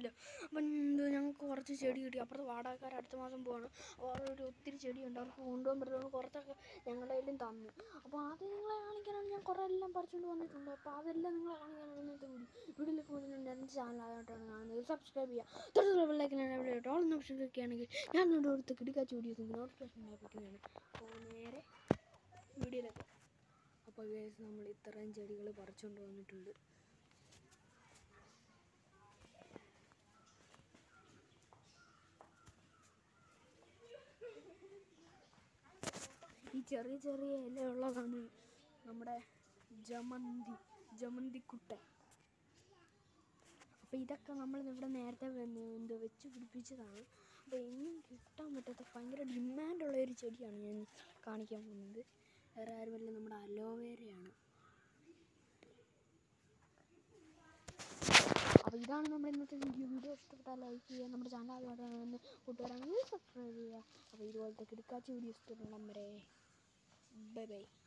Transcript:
ആണല്ലോ അപ്പം എന്ത് ഞങ്ങൾക്ക് കുറച്ച് ചെടി കിട്ടി അപ്പുറത്ത് വാടകക്കാർ അടുത്ത മാസം പോവാണ് അപ്പോൾ അവിടെ ഒരു ഒത്തിരി ചെടിയുണ്ട് അവർക്ക് കൊണ്ടുപോകാൻ പറ്റുന്ന കുറച്ചൊക്കെ ഞങ്ങളുടെ കയ്യിലും തന്നു അപ്പോൾ അത് നിങ്ങളെ കാണിക്കാനാണ് ഞാൻ കുറേ എല്ലാം പറിച്ചുകൊണ്ട് വന്നിട്ടുണ്ട് അപ്പോൾ അതെല്ലാം നിങ്ങളെ കാണിക്കാനാണ് ഇന്നത്തെ വീഡിയോ വീഡിയോയിലേക്ക് പോകുന്നുണ്ട് എൻ്റെ ചാനൽ ആദ്യമായിട്ടാണ് കാണുന്നത് സബ്സ്ക്രൈബ് ചെയ്യുക തൊട്ടുള്ള വെള്ളേക്കിലാണ് എവിടെ ഓൾ എന്ന ഓപ്ഷൻ ക്ലിക്ക് ആണെങ്കിൽ ഞാൻ ഇവിടെ കൊടുത്ത് കിടക്കാച്ച വീഡിയോസ് നോട്ടിഫിക്കേഷൻ ലഭിക്കുന്നതാണ് അപ്പോൾ നേരെ വീഡിയോയിലേക്ക് അപ്പോൾ ഗൈസ് നമ്മൾ ഇത്രയും ചെടികൾ പറിച്ചുകൊണ്ട് വന്നിട്ടുണ്ട് ഈ ചെറിയ ചെറിയ ഇലയുള്ളതാണ് നമ്മുടെ ജമന്തി ജമന്തിക്കുട്ടൻ അപ്പോൾ ഇതൊക്കെ നമ്മൾ ഇവിടെ നേരത്തെ വന്ന് എന്ത് വെച്ച് പിടിപ്പിച്ചതാണ് അപ്പോൾ എങ്ങും കിട്ടാൻ പറ്റാത്ത ഭയങ്കര ഡിമാൻഡുള്ള ഒരു ചെടിയാണ് ഞാൻ കാണിക്കാൻ പോകുന്നത് വേറെ ആരുമല്ല നമ്മുടെ അലോവേരയാണ് അപ്പോൾ ഇതാണ് നമ്മുടെ ഇന്നത്തെ വീഡിയോ വീഡിയോ ഇഷ്ടപ്പെട്ടാൽ ലൈക്ക് ചെയ്യുക നമ്മുടെ ചാനൽ ആദ്യമായിട്ടാണ് കൂട്ടുകാരാണെങ്കിൽ സബ്സ്ക്രൈബ് ചെയ്യുക അപ്പോൾ ഇതുപോലത്തെ കിടക്കാച്ച വീഡിയോ ഇഷ്ടപ്പെടുന്ന നമ്പറേ ബൈ ബൈ